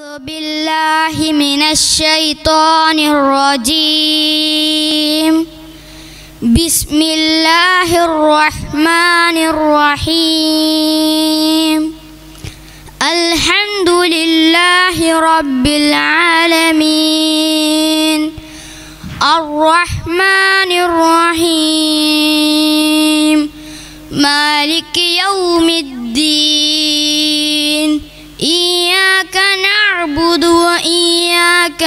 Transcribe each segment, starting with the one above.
بالله من الشيطان الرجيم بسم الله الرحمن الرحيم الحمد لله رب العالمين الرحمن الرحيم مالك يوم الدين إياك نعبد وإياك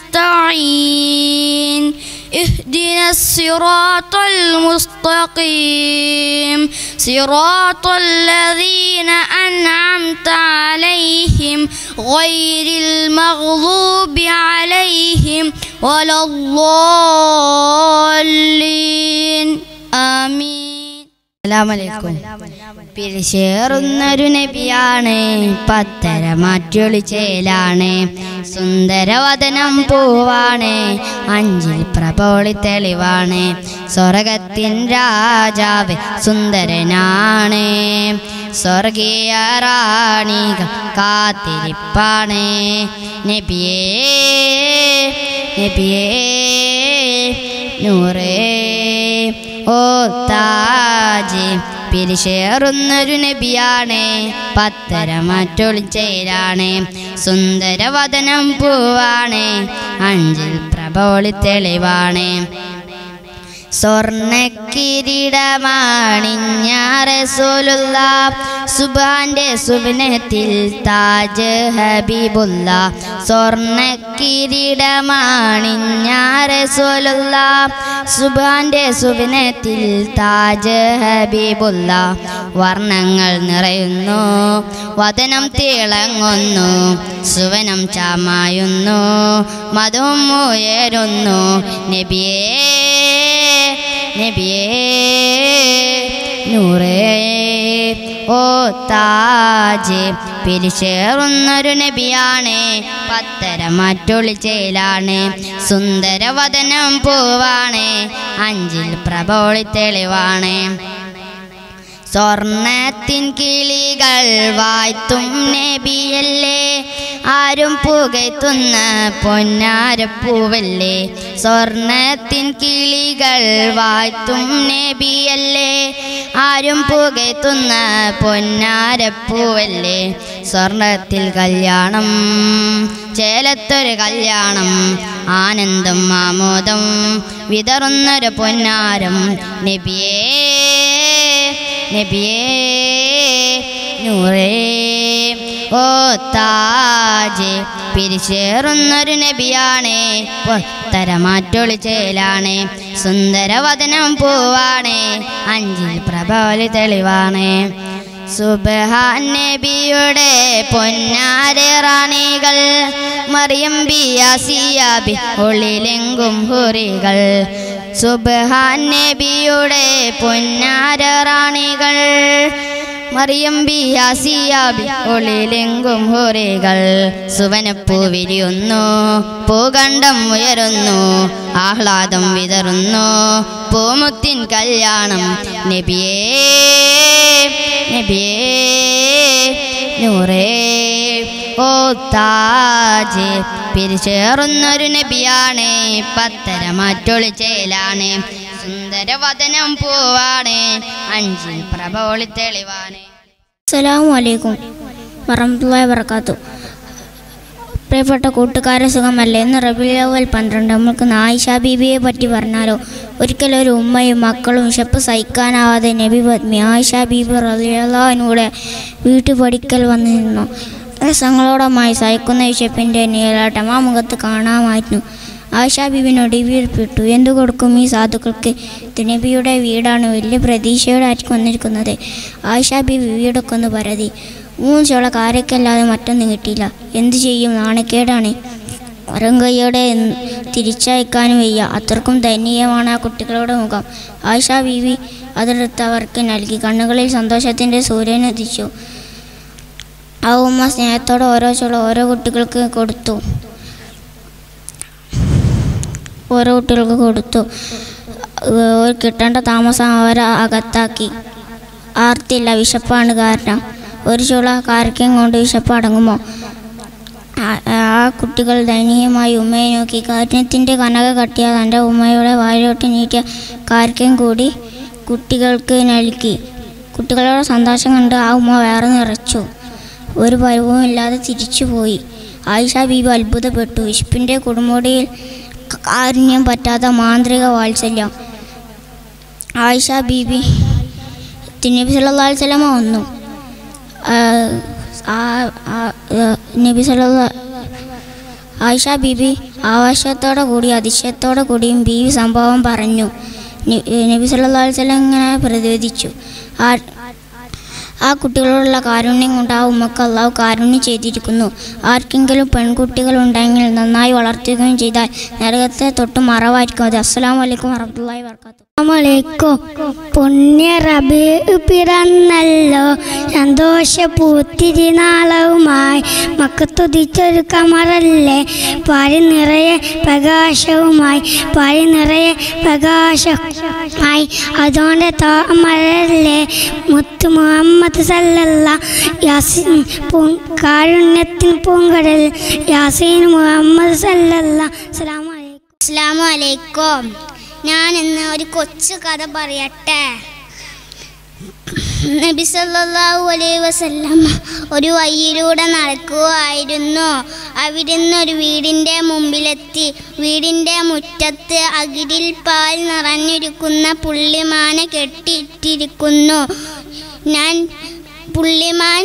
نستعين اهدنا الصراط المستقيم صراط الذين أنعمت عليهم غير المغضوب عليهم ولا الضالين آمين അസ്സലാമലൈക്കും പിരിശേറുന്നൊരു നബിയാണ് പത്തര മാറ്റൊളി ചേലാണ് സുന്ദരവദനം പൂവാണ് അഞ്ചിൽ പ്രപോളി തെളിവാണ് സ്വർഗത്തിൻ രാജാവ് സുന്ദരനാണ് സ്വർഗീയ റാണികൾ കാത്തിരിപ്പാണ് നബിയേ നബിയേ നൂറേ ഓ താജ് പിരിശേറുന്നൊരു നബിയാണ് പത്തര മറ്റൊളിച്ചേരാണ് സുന്ദരവദനം പൂവാണ് അഞ്ചിൽ പ്രബോളി തെളിവാണ് സ്വർണ്ണ കിരീടമാണിഞ്ഞ റസൂലുള്ള സുബാന്റെ സുബനത്തിൽ താജ് ഹബീബുല്ല സ്വർണ്ണ കിരീടമാണിഞ്ഞ റസൂലുള്ള സുബാന്റെ സുബനത്തിൽ താജ് ഹബീബുല്ല വർണ്ണങ്ങൾ നിറയുന്നു വദനം തിളങ്ങുന്നു സുവനം ചാമായുന്നു മതവും ഉയരുന്നു നബിയേ നബിയേ നൂറേ ഓ താജ് പിരിച്ചേറുന്നൊരു നബിയാണ് പത്തര മറ്റൊളിച്ചേലാണ് സുന്ദരവദനം പൂവാണ് അഞ്ചിൽ പ്രബോളി തെളിവാണ് സ്വർണത്തിൻ കിളികൾ വായ്ത്തും നബിയല്ലേ ആരും പുകയ്ത്തുന്ന പൊന്നാരപ്പൂവല്ലേ സ്വർണത്തിൻ കിളികൾ വായ്ത്തും നബിയല്ലേ ആരും പുകയ്ത്തുന്ന പൊന്നാരപ്പൂവല്ലേ സ്വർണത്തിൽ കല്യാണം ചേലത്തൊരു കല്യാണം ആനന്ദം ആമോദം വിതറുന്നൊരു പൊന്നാരം നബിയേ നബിയേ നൂറേ ഓ താജ് പിരിച്ചേറുന്നൊരു നബിയാണ് പൊത്തരമാറ്റൊളി ചേലാണ് സുന്ദരവദനം പൂവാണ് അഞ്ചിൽ പ്രബോലി തെളിവാണ് സുബഹാൻ നബിയുടെ പൊന്നാര റാണികൾ മറിയം ബിയാസിയാബി ഉള്ളിലെങ്കും ഹുറികൾ സുബഹാൻ നബിയുടെ പൊന്നാര റാണികൾ മറിയം ബിയാസിയാബി ഒളിലെങ്കും ഹുറികൾ സുവനപ്പൂ വിരിയുന്നു പൂകണ്ഡം ഉയരുന്നു ആഹ്ലാദം വിതറുന്നു പൂമുത്തിൻ കല്യാണം നബിയേ നബിയേ നൂറേ ഓ താജ് പിരിച്ചേറുന്നൊരു നബിയാണ് പത്തര മറ്റൊളി ചേലാണ് സുന്ദരവദനം പൂവാണ് അഞ്ചിൽ പ്രബോളി തെളിവാണ് അസ്സലാമു അലൈക്കും വറഹ്മത്തുള്ളാഹി വബറകാത്തു പ്രിയപ്പെട്ട കൂട്ടുകാരെ സുഖമല്ലേ ഇന്ന് റബിയുൽ പന്ത്രണ്ട് നമുക്ക് ആയിഷ ബീബിയെ പറ്റി പറഞ്ഞാലോ ഒരിക്കലും ഒരു ഉമ്മയും മക്കളും വിശപ്പ് സഹിക്കാനാവാതെ നബി പത്നി ആയിഷ ബീബി റലിയല്ലാവിനൂടെ വീട്ടു പഠിക്കൽ വന്നു നിന്നു രസങ്ങളോടമായി സഹിക്കുന്ന വിശപ്പിൻ്റെ നീലാട്ടം ആ മുഖത്ത് കാണാമായിരുന്നു ആയിഷ ബീബിനോട് വീർപ്പിട്ടു എന്തു കൊടുക്കും ഈ സാധുക്കൾക്ക് ഇത് നബിയുടെ വീടാണ് വലിയ പ്രതീക്ഷയോടെ ആയിരിക്കും വന്നിരിക്കുന്നത് ആയിഷ ബീബി വീടൊക്കെ ഒന്ന് പരതി മൂന്ന് ചോള കാരക്കല്ലാതെ മറ്റൊന്നും കിട്ടിയില്ല എന്തു ചെയ്യും നാണക്കേടാണ് വരങ്കയ്യോടെ തിരിച്ചയക്കാനും വയ്യ അത്രക്കും ദയനീയമാണ് ആ കുട്ടികളുടെ മുഖം ആയിഷ ബീവി അതെടുത്ത് അവർക്ക് നൽകി കണ്ണുകളിൽ സന്തോഷത്തിൻ്റെ സൂര്യൻ ഉദിച്ചു ആ ഉമ്മ സ്നേഹത്തോടെ ഓരോ ചോള ഓരോ കുട്ടികൾക്ക് കൊടുത്തു ഓരോ കുട്ടികൾക്ക് കൊടുത്തു ഏഹ് കിട്ടേണ്ട താമസം അവരെ അകത്താക്കി ആർത്തില്ല വിശപ്പാണ് കാരണം ഒരു ചുള കാരക്കയും കൊണ്ട് വിശപ്പ് അടങ്ങുമോ ആ- ആ കുട്ടികൾ ദയനീയമായി ഉമ്മയെ നോക്കി കാരുണ്യത്തിൻ്റെ കനക കട്ടിയ തൻ്റെ ഉമ്മയുടെ വായിലോട്ട് നീട്ടിയ കാർക്കം കൂടി കുട്ടികൾക്ക് നൽകി കുട്ടികളുടെ സന്തോഷം കണ്ട് ആ ഉമ്മ വേറെ നിറച്ചു ഒരു പരിവും ഇല്ലാതെ തിരിച്ചുപോയി ആയിഷ ബീബി അത്ഭുതപ്പെട്ടു വിശപ്പിൻ്റെ കുടുംബടിയിൽ കാരുണ്യം പറ്റാത്ത മാന്ത്രിക വാത്സല്യം ആയിഷ ബീബി നബി സല്ലല്ലാഹു അലൈഹി വസല്ലമ വന്നു ആ, ആ- ആ- ആ, നബി സല്ലല്ലാ ആയിഷ ബീബി ആവേശത്തോടെ കൂടി അതിശയത്തോടെ കൂടിയും ബീവി സംഭവം പറഞ്ഞു നി- നബി സല്ലല്ലാഹു അലൈഹി വസല്ലം ഇങ്ങനെ പ്രതിവദിച്ചു ആ ആ കുട്ടികളോടുള്ള കാരുണ്യം കൊണ്ട് ആ ഉമ്മക്ക് അള്ളാഹു കാരുണ്യം ചെയ്തിരിക്കുന്നു ആർക്കെങ്കിലും പെൺകുട്ടികൾ ഉണ്ടെങ്കിൽ നന്നായി വളർത്തുകയും ചെയ്താൽ നരകത്തെ തൊട്ട് മറവായിരിക്കും അത് അസ്സലാമു അലൈക്കും വറഹ്മത്തുള്ളാഹി വർക്കാത്തു അമലേക്കോ പുണ്യ റബി പിറന്നല്ലോ സന്തോഷ പൂത്തിരിനാളവുമായി മക്കത്തുതിച്ചൊരു കമറല്ലേ പാരി നിറയെ പ്രകാശവുമായി പാരി നിറയെ പ്രകാശമായി അതുകൊണ്ട് താമരല്ലേ മുത്ത് മുഹമ്മദ് സല്ലല്ല യാസീൻ പൂ കാരുണ്യത്തിൻ പൂങ്കടൽ യാസീൻ മുഹമ്മദ് സല്ലല്ല അസ്സലാമു അലൈക്കും അസ്സലാമു അലൈക്കും ഞാൻ ഇന്ന് ഒരു കൊച്ചു കഥ പറയട്ടെ നബി സല്ലല്ലാഹു അലൈഹി വസല്ലം ഒരു വഴിയിലൂടെ നടക്കുകയായിരുന്നു അവിടുന്ന് ഒരു വീടിൻ്റെ മുമ്പിലെത്തി വീടിൻ്റെ മുറ്റത്ത് അകിടിൽ പാൽ നിറഞ്ഞിരിക്കുന്ന പുള്ളിമാനെ കെട്ടിയിട്ടിരിക്കുന്നു ഞാൻ പുള്ളിമാൻ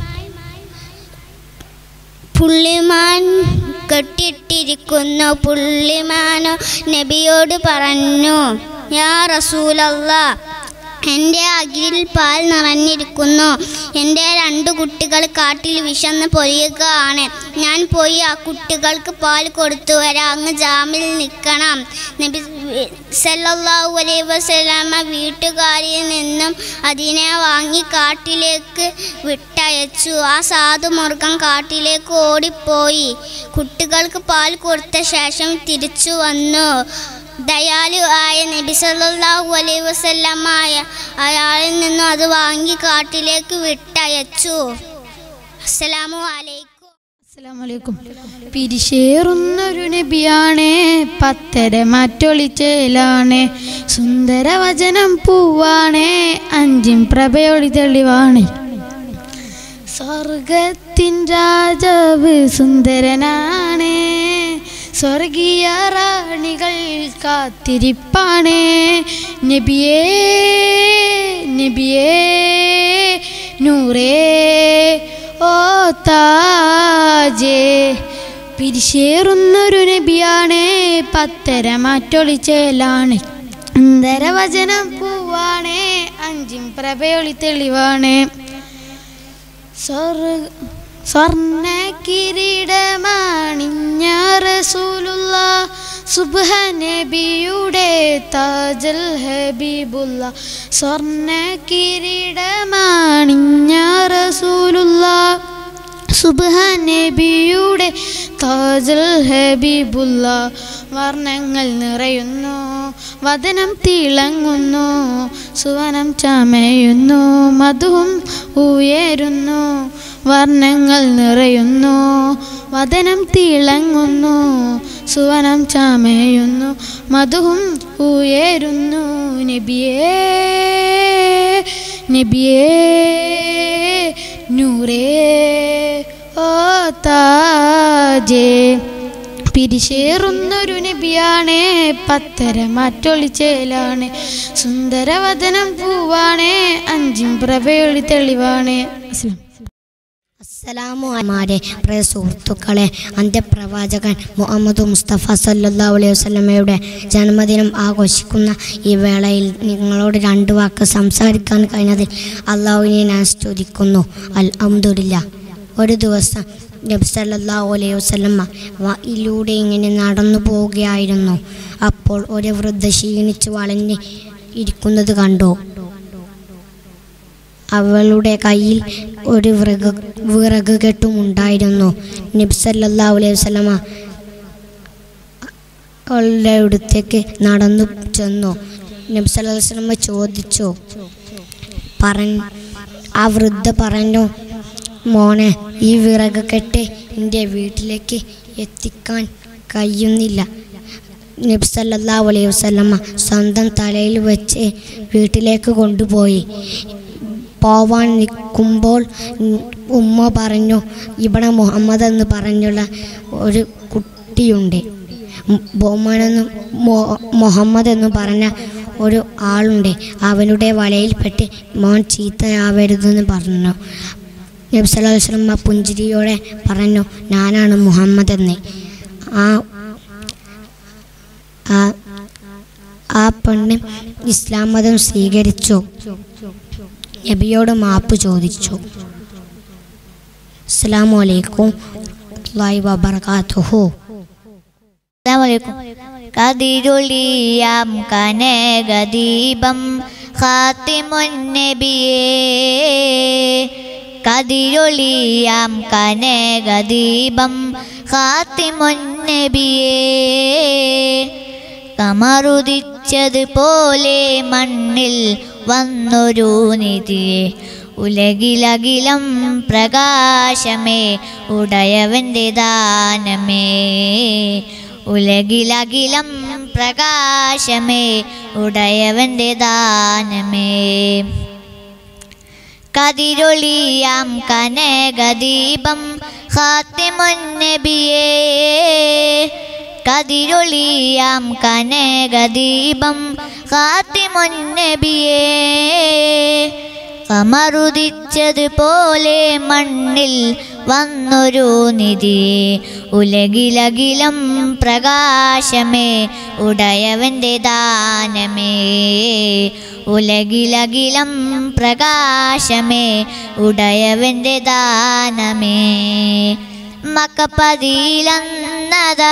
പുള്ളിമാൻ കെട്ടിയിട്ടിരിക്കുന്നു പുള്ളിമാനോ നബിയോട് പറഞ്ഞു യാ റസൂലല്ല എൻ്റെ അകിലിൽ പാൽ നിറഞ്ഞിരിക്കുന്നു എൻ്റെ രണ്ട് കുട്ടികൾ കാട്ടിൽ വിശന്ന് പൊരിയുകയാണ് ഞാൻ പോയി ആ കുട്ടികൾക്ക് പാൽ കൊടുത്തു വരാം അങ്ങ് ജാമിൽ നിൽക്കണം നബി സല്ലല്ലാഹു അലൈഹി വസല്ലമ വീട്ടുകാരിൽ നിന്നും അതിനെ വാങ്ങി കാട്ടിലേക്ക് വിട്ടയച്ചു ആ സാധു മൃഗം കാട്ടിലേക്ക് ഓടിപ്പോയി കുട്ടികൾക്ക് പാൽ കൊടുത്ത ശേഷം തിരിച്ചു വന്നു ദയാലു ആയ നബി സല്ലല്ലാഹു അലൈഹി വസല്ലമായ അയാളിൽ നിന്നും അത് വാങ്ങി കാട്ടിലേക്ക് വിട്ടയച്ചു അസ്സലാമു അലൈക്കും അസ്സലാമലൈക്കും പിരിശേറുന്നൊരു നബിയാണേ പത്തര മാറ്റൊളിച്ചേലാണ് സുന്ദരവചനം പൂവാണേ അഞ്ചും പ്രഭയൊളി തെളിവാണ് സ്വർഗത്തിൻ രാജാവ് സുന്ദരനാണേ സ്വർഗീയ റാണികൾ കാത്തിരിപ്പാണേ നബിയേ നബിയേ നൂറേ ഓ താജേ പിരിശേറുന്നൊരു നബിയാണേ പത്തര മാറ്റൊളിച്ചേലാണ് സുന്ദരവചനം പൂവാണേ അഞ്ചും പ്രഭയൊളി തെളിവാണ് സ്വർഗ സ്വർണ്ണ കിരീടമാണിഞ്ഞ റസൂലുള്ള സുബ്ഹ നബിയുടെ താജൽ ഹബീബുള്ള സ്വർണ്ണ കിരീടമാണിഞ്ഞ റസൂലുള്ള സുബ്ഹ നബിയുടെ താജൽ ഹബീബുള്ള വർണ്ണങ്ങൾ നിറയുന്നു വദനം തിളങ്ങുന്നു സുവനം ചമയുന്നു മധുവും ഉയരുന്നു വർണ്ണങ്ങൾ നിറയുന്നു വദനം തിളങ്ങുന്നു സുവനം ചമയുന്നു മധുവും ഉയരുന്നു നബിയേ നബിയേ നൂറേ ഓ താജേ പിരിശേറുന്നൊരു നബിയാണേ പത്തര മാറ്റൊളിച്ചേലാണ് സുന്ദരവദനം പൂവാണേ അഞ്ചും പ്രഭയൊളി തെളിവാണ് അസ്സലാം അസ്സലാമുമാരെ പ്രിയ സുഹൃത്തുക്കളെ അന്ത്യപ്രവാചകൻ മുഹമ്മദ് മുസ്തഫ സല്ലല്ലാഹു അലൈഹി വസല്ലമയുടെ ജന്മദിനം ആഘോഷിക്കുന്ന ഈ വേളയിൽ നിങ്ങളോട് രണ്ട് വാക്ക് സംസാരിക്കാൻ കഴിഞ്ഞതിൽ അള്ളാഹുവിനെ ഞാൻ സ്തുതിക്കുന്നു അൽഹംദുലില്ലാ ഒരു ദിവസം നബി സല്ലല്ലാഹു അലൈഹി വസല്ലമ വയിലൂടെ ഇങ്ങനെ നടന്നു പോവുകയായിരുന്നു അപ്പോൾ ഒരു വൃദ്ധ ക്ഷീണിച്ച് വളഞ്ഞ് ഇരിക്കുന്നത് കണ്ടു അവളുടെ കയ്യിൽ ഒരു വിറക് വിറക് കെട്ടും ഉണ്ടായിരുന്നു നബ്സല്ലാ അലൈഹി വസല്ലമ അവളുടെ അടുത്തേക്ക് നടന്നു ചെന്നു നബ്സല്ലാ വസ്ലമ ചോദിച്ചു പറ ആ വൃദ്ധ പറഞ്ഞു മോനെ ഈ വിറക് കെട്ട് എൻ്റെ വീട്ടിലേക്ക് എത്തിക്കാൻ കഴിയുന്നില്ല നബ്സല്ലാ അലൈഹി വസല്ലമ്മ സ്വന്തം തലയിൽ വെച്ച് വീട്ടിലേക്ക് കൊണ്ടുപോയി പോവാൻ നിൽക്കുമ്പോൾ ഉം, ഉമ്മ പറഞ്ഞു ഇവിടെ മുഹമ്മദ് എന്ന് പറഞ്ഞുള്ള ഒരു കുട്ടിയുണ്ട് ഉം, ബഹുമാനെന്ന് മൊ- മുഹമ്മദ് എന്ന് പറഞ്ഞ ഒരു ആളുണ്ട് അവനുടെ വലയിൽപ്പെട്ട് മോൻ ചീത്തയാവരുതെന്ന് പറഞ്ഞു നബി സല്ലല്ലാഹു അലൈഹി വസല്ലമ പുഞ്ചിരിയോടെ പറഞ്ഞു ഞാനാണ് മുഹമ്മദ് എന്ന് ആ ആ ആ പെണ്ണ് ഇസ്ലാം മതം സ്വീകരിച്ചു നബിയോട് മാപ്പ് ചോദിച്ചു അസ്സലാമു അലൈക്കും വറഹ്മത്തുള്ളാഹി വബറകാതുഹു അസ്സലാമലൈക്കും കതിരുളിയാം കനകദീപം ഖാത്തിമുൻ നബിയേ കതിരുളിയാം കനകദീപം ഖാത്തിമുൻ നബിയേ കമറുദിച്ചതുപോലെ മണ്ണിൽ വന്നൊരു നിധിയെ ഉലകിലകിലം പ്രകാശമേ ഉടയവൻ്റെ ദാനമേ ഉലകിലകിലം പ്രകാശമേ ഉടയവൻ്റെ ദാനമേ കതിരൊളിയാം കനകദീപം ഖാത്തിമുൻ നബിയേ കതിരൊളിയാം കനകദീപം ഖാത്തിമുൻ നബിയേ കമറുദിച്ചതുപോലെ മണ്ണിൽ വന്നൊരു നിധി ഉലകിലകിലം പ്രകാശമേ ഉടയവൻ്റെ ദാനമേ ഉലകിലകിലം പ്രകാശമേ ഉടയവൻ്റെ ദാനമേ മക്കപ്പതിയിലന്നതാ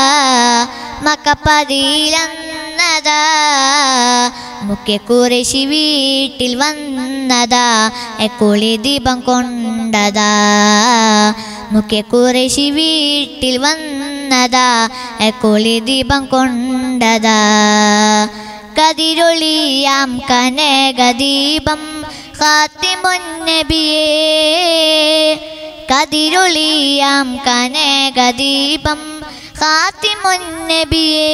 മക്കപ്പതിയിലന്നതാ മുഖ്യ കുറേശി വീട്ടിൽ വന്നതാ എക്കുളി ദീപം കൊണ്ടതാ മുഖ്യ കുറേശി വീട്ടിൽ വന്നതാ എക്കുളി ദീപം കൊണ്ടതാ കതിരൊളിയാം കനകദീപം ഖാത്തിമുൻ നബിയേ കതിരൊളിയാം കനകദീപം ഖാത്തിമുൻ നബിയേ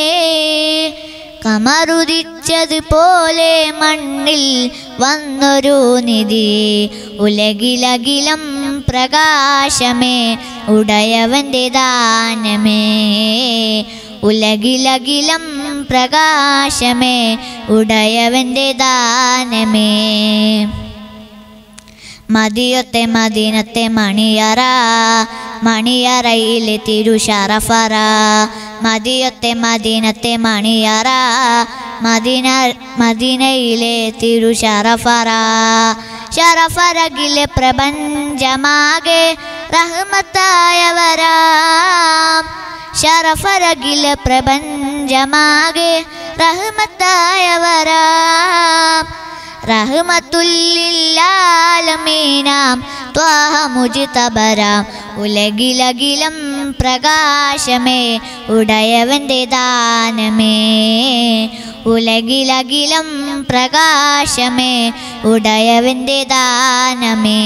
കമറുദിച്ചതുപോലെ മണ്ണിൽ വന്നൊരു നിധി ഉലകിലകിലം പ്രകാശമേ ഉടയവൻ്റെ ദാനമേ ഉലകിലകിലം പ്രകാശമേ ഉടയവൻ്റെ ദാനമേ മതിയൊത്തെ മദീനത്തെ മണിയറ മണിയറയിലെ തിരുഷറഫറ മതിയൊത്തെ മദീനത്തെ മണിയറ മദീന മദീനയിലെ തിരുഷറഫറ ഷറഫറകിലെ പ്രപഞ്ചമാകെ റഹ്മത്തായവരാം ഷറഫറകിലെ പ്രപഞ്ചമാകെ റഹ്മത്തായവരാം റഹ്മത്തുല്ലില്ലാലമീനാം ത്വാഹ മുജിതബരാം ഉലകിലകിലം പ്രകാശമേ ഉടയവൻ്റെ ദാനമേ ഉലകിലകിലം പ്രകാശമേ ഉടയവൻ്റെ ദാനമേ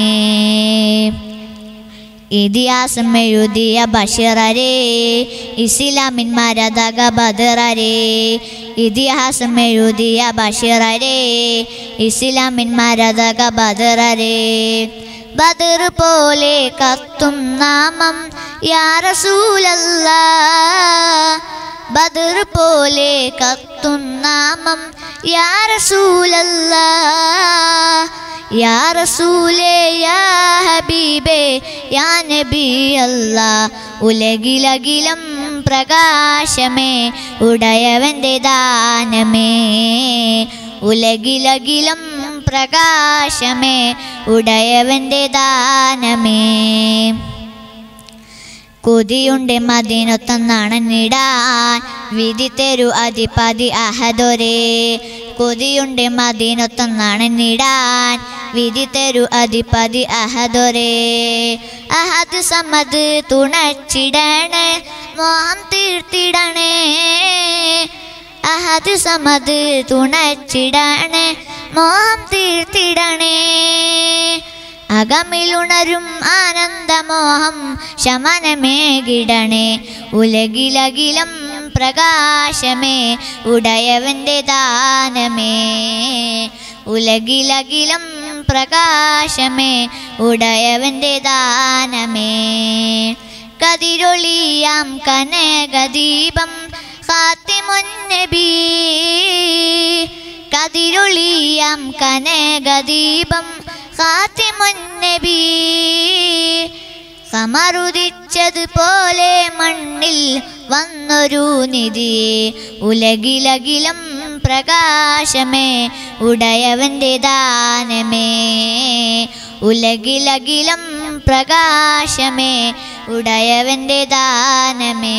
ഇതിഹാസം എഴുതിയ ബഷറരെ ഇസ്ലാമിൻ മരതക ബദറരെ ഇതിഹാസം എഴുതിയ ബഷറരെ ഇസ്ലാമിൻ മരതക ബദറരെ ബദർ പോലെ കത്തും നാമം യാ റസൂലല്ല ബദർ പോലെ കത്തും നാമം യാ റസൂലല്ല യാ റസൂലേ യാ ഹബീബേ യാ നബി അല്ലാ ഉലകിലകിലം പ്രകാശമേ ഉടയവൻ്റെ ദാനമേ ഉലകിലകിലം പ്രകാശമേ ഉടയവൻ്റെ ദാനമേ കൊതിയുണ്ട് മദീനൊത്തന്നാണെന്നിടാൻ വിധി തരു അധിപതി അഹദൊരേ കൊതിയുണ്ട് മദീനൊത്തന്നാണെന്നിടാൻ വിധി തരു അധിപതി അഹദൊരേ അഹദ് സമത് തുണച്ചിടണേ മോഹം തീർത്തിടണേ അഹദ് സമത് തുണച്ചിടണേ മോഹം തീർത്തിടണേ അകമിലുണരും ആനന്ദമോഹം ശമനമേകിടണേ ഉലകിലകിലം പ്രകാശമേ ഉടയവൻ്റെ ദാനമേ ഉലകിലകിലം പ്രകാശമേ ഉടയവൻ്റെ ദാനമേ കതിരൊളിയാം കനകദീപം ഹാത്തിമുന്നബി കതിരൊളിയാം കനകദീപം ഹാത്തിമുന്നബി കമറുദിച്ചതുപോലെ മണ്ണിൽ വന്നൊരു നിധിയെ ഉലകിലകിലം പ്രകാശമേ ഉടയവൻ്റെ ദാനമേ ഉലകിലകിലം പ്രകാശമേ ഉടയവൻ്റെ ദാനമേ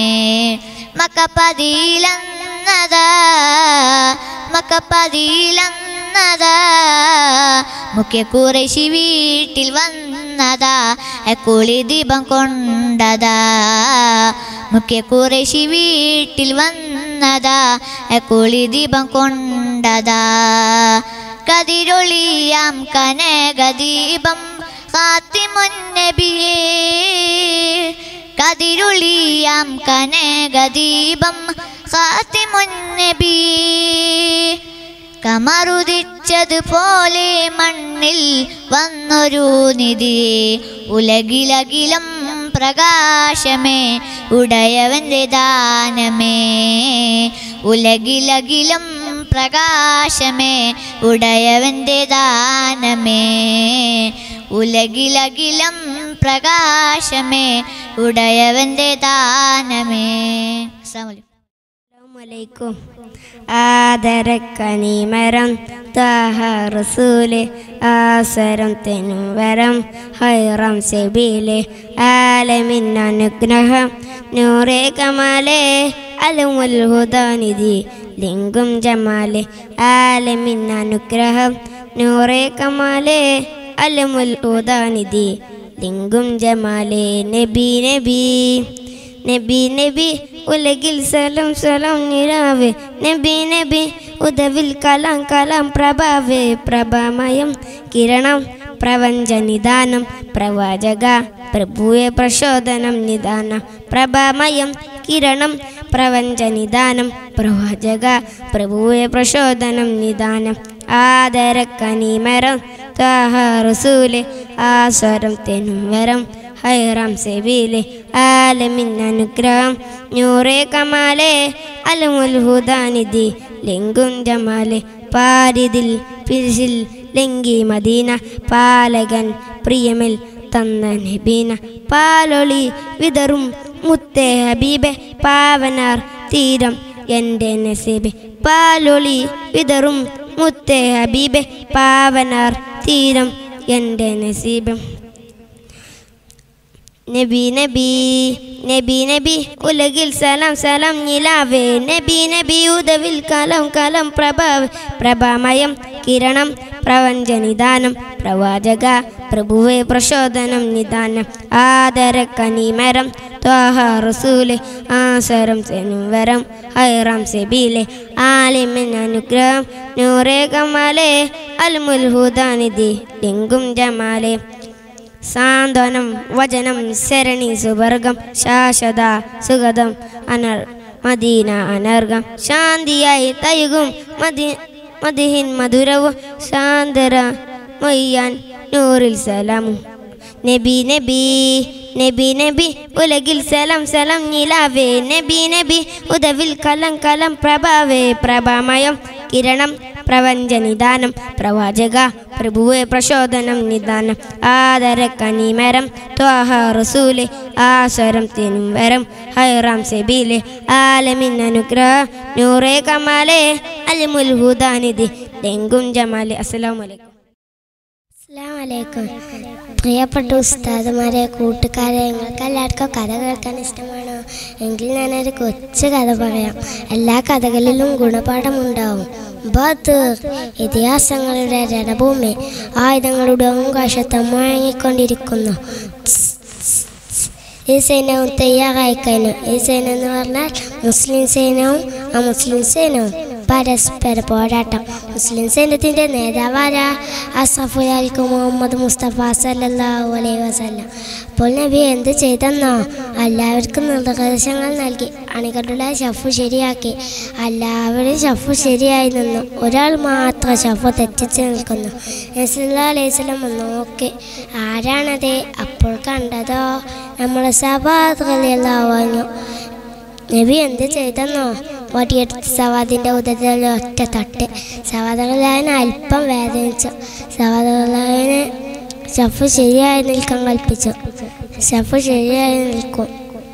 മക്കപ്പതിയിലന്നതാ മക്കപ്പതിയിലന്നതാ മുഖ്യ കുറശി വീട്ടിൽ വന്നതാ എക്കുളി ദീപം കൊണ്ടതാ മുഖ്യ കുറശി വീട്ടിൽ വന്നതാ എക്കുളി ദീപം കൊണ്ടതാ കതിരൊളിയാം കനകദീപം ഹാത്തിമുന്നബിയേ കതിരുളിയാം കനകദീപം ഹാത്തിമുന്നബി കമറുദിച്ചതുപോലെ മണ്ണിൽ വന്നൊരു നിധിയെ ഉലകിലകിലം പ്രകാശമേ ഉടയവൻ്റെ ദാനമേ ഉലകിലകിലം പ്രകാശമേ ഉടയവൻ്റെ ദാനമേ ഉലകിലകിലം പ്രകാശമേ ഉടയവൻ്റെ ദാനമേ അസ്സലാമു അലൈക്കും. അലൈക്കും ആദരക്കനിമരം താഹ റസൂല് ആസരം തെനും വരം ഹൈറം സെബീല് ആലമിൻ അനുഗ്രഹം നൂറേ കമാലേ അലമുൽ ഹുദാനിധി ലിംഗും ജമാലെ ആലമിൻ അനുഗ്രഹം നൂറേ കമാലേ അലമുൽ ഹുദാനിധി ലിംഗും ജമാലെ നബി നബി നബി നബി ഉലകിൽ സലം സലം നിരാവ് നബി നബി ഉദവിൽ കലാം കലാം പ്രഭാവേ പ്രഭാമയം കിരണം പ്രപഞ്ച നിദാനം പ്രവാചക പ്രഭുവെ പ്രചോദനം നിദാന പ്രഭാമയം കിരണം പ്രപഞ്ച നിദാനം പ്രവാചക പ്രഭുവെ പ്രചോദനം നിദാനം ആദരക്കനിമരം ത്വാഹ റസൂല് ആസ്വരം തെനും വരം ഹൈറാം സെബീലെ ആലമിൻ അനുഗ്രഹം നൂറേ കമാലെ അലമുൽ ഹുദാനിധി ലെങ്കും ജമാലെ പാരിതിൽ പിരിസിൽ ലങ്കി മദീന പാലകൻ പ്രിയമിൽ തന്ന നബീന പാലൊളി വിതറും മുത്തേ ഹബീബെ പാവനാർ തീരം എൻ്റെ നസീബെ പാലൊളി വിതറും മുത്തേ ഹബീബെ പാവനാർ തീരം എൻ്റെ നസീബം നബി നബി നബി നബി ഉലകിൽ സലാം സലാം നിലാവേ നബി നബി ഉദവിൽ കലം കലം പ്രഭാവ് പ്രഭാമയം കിരണം പ്രപഞ്ച നിദാനം പ്രവാചക പ്രഭുവെ പ്രചോദനം നിദാനം ആദരക്കനിമരം ത്വാഹ റസൂല് ആസരം സെനുവരം ഹൈറാം സെബീലെ ആലിമിൻ അനുഗ്രഹം നൂറേ കമാലെ അൽമുൽ ഹുദാനിധി ലിംഗും ജമാലെ സാന്ത്വനം വചനം ശരണി സുവർഗം ശാശ്വത സുഗതം അനർ മദീന അനർഗം ശാന്തിയായി തയുകും മതി മതിഹിൻ മധുരവും ശാന്തര മൊയ്യാൻ നൂറിൽ സലാമും നബി നബി നബി നബി ഉലകിൽ സലം സലം നിലാവേ നബി നബി ഉദവിൽ കലം കലം പ്രഭാവേ പ്രഭാമയം കിരണം പ്രപഞ്ച നിദാനം പ്രവാചക പ്രഭുവെ പ്രചോദനം നിദാനം ആദര കനിമരം ത്വാഹ റസൂലെ ആസ്വരം തെനും വരം ഹൈറാം സെബീലെ ആലമിൻ അനുഗ്രഹ നൂറേ കമാലെ അലിമുൽ ഹുദാനിധി ഡെങ്കും ജമാലെ അസ്സലാമു അലൈക്കും അസ്സാമലൈക്കും പ്രിയപ്പെട്ട ഉസ്താദുമാരെ കൂട്ടുകാരെ നിങ്ങൾക്ക് എല്ലാവർക്കും കഥ കേൾക്കാൻ ഇഷ്ടമാണോ എങ്കിൽ ഞാനൊരു കൊച്ചു കഥ പറയാം എല്ലാ കഥകളിലും ഗുണപാഠമുണ്ടാവും ബദർ ഇതിഹാസങ്ങളുടെ രണഭൂമി ആയുധങ്ങളുടെ അവകാശത്തെ മുഴങ്ങിക്കൊണ്ടിരിക്കുന്നു ഈ സൈന്യവും തയ്യാറായി കഴിഞ്ഞു ഈ സൈന്യം എന്ന് പറഞ്ഞാൽ മുസ്ലിം സൈന്യവും ആ മുസ്ലിം സൈന്യവും പരസ്പര പോരാട്ടം മുസ്ലിം സൈന്യത്തിൻ്റെ നേതാവാരാ അസഫുലാൽക്ക് മുഹമ്മദ് മുസ്തഫ സല്ലല്ലാഹു അലൈഹി വസല്ലം അപ്പോൾ നബി എന്ത് ചെയ്തെന്നോ എല്ലാവർക്കും നിർദ്ദേശങ്ങൾ നൽകി അണികളുടെ ഷഫു ശരിയാക്കി എല്ലാവരും ഷഫു ശരിയായി നിന്നു ഒരാൾ മാത്രം ഷഫു തെറ്റിച്ച് നിൽക്കുന്നു നസല്ലാ അലൈഹി സ്വലം നോക്കി ആരാണത് അപ്പോൾ കണ്ടതോ നമ്മളെ സഭാതകളിയല്ലാവാഞ്ഞു നബി എന്ത് ചെയ്തെന്നോ വടിയെടുത്ത് സവാദിൻ്റെ ഉദരത്തിൽ ഒറ്റ തട്ട് സവാദകളായനെ അല്പം വേദനിച്ചു സവാദകളായനെ ഷഫ് ശരിയായി നിൽക്കാൻ കൽപ്പിച്ചു ഷഫ് ശരിയായി നിൽക്കും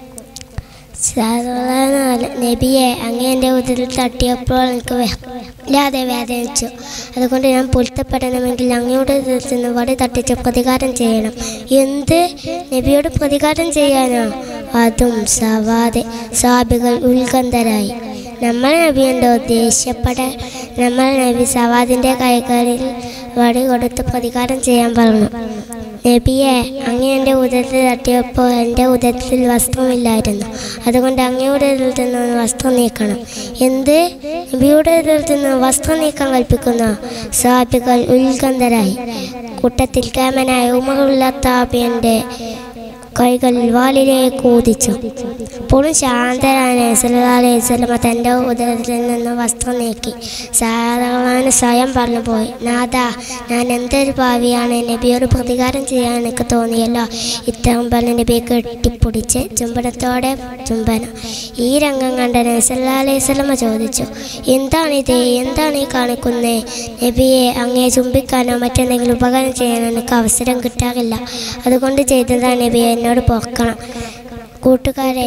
സവാദകളായന നബിയെ അങ്ങേ എൻ്റെ ഉദരത്തിൽ തട്ടിയപ്പോൾ എനിക്ക് വല്ലാതെ വേദനിച്ചു അതുകൊണ്ട് ഞാൻ പൊരുത്തപ്പെടണമെങ്കിൽ അങ്ങയുടെ നിന്ന് വടി തട്ടിച്ച് പ്രതികാരം ചെയ്യണം എന്ത് നബിയോട് പ്രതികാരം ചെയ്യാനോ അതും സവാദ് സ്വാഭികൾ ഉത്കണ്ഠരായി നമ്മൾ നബിയുണ്ടോ ദേഷ്യപ്പെട നമ്മൾ നബി സവാദിൻ്റെ കൈകളിൽ വടി കൊടുത്ത് പ്രതികാരം ചെയ്യാൻ പറഞ്ഞു നബിയെ അങ്ങ് എൻ്റെ ഉദരത്തിൽ തട്ടിയപ്പോൾ എൻ്റെ ഉദരത്തിൽ വസ്ത്രമില്ലായിരുന്നു അതുകൊണ്ട് അങ്ങയുടെ ഉദരത്തിൽ നിന്ന് വസ്ത്രം നീക്കണം എന്ത് നബിയുടെ ഉദരത്തിൽ നിന്ന് വസ്ത്രം നീക്കാൻ കൽപ്പിക്കുന്ന സ്വാഭികൾ ഉത്കണ്ഠരായി കൂട്ടത്തിൽ കേമനായ ഉമറുള്ള താപിയൻ്റെ കൈകൾ വാലിലേക്ക് ഊതിച്ചു അപ്പോഴും ശാന്തരായ സ്വലമ തൻ്റെ ഉദരത്തിൽ നിന്ന് വസ്ത്രം നീക്കി സാധാരണ സ്വയം പറഞ്ഞു പോയി നാഥ ഞാൻ എന്തൊരു ഭാവിയാണ് നബിയോട് പ്രതികാരം ചെയ്യാൻ എനിക്ക് തോന്നിയല്ലോ ഇത്തരം പറഞ്ഞ നബിയെ കെട്ടിപ്പിടിച്ച് ചുംബനത്തോടെ ചുംബനം ഈ രംഗം കണ്ട നസല്ലാ അലൈഹി സ്വലമ ചോദിച്ചു എന്താണിത് എന്താണ് ഈ കാണിക്കുന്നത് നബിയെ അങ്ങേ ചുംബിക്കാനോ മറ്റെന്തെങ്കിലും ഉപകാരം ചെയ്യാനോ എനിക്ക് അവസരം കിട്ടാറില്ല അതുകൊണ്ട് ചെയ്തതാണ് നബിയെ എന്നോട് പൊക്കണം കൂട്ടുകാരെ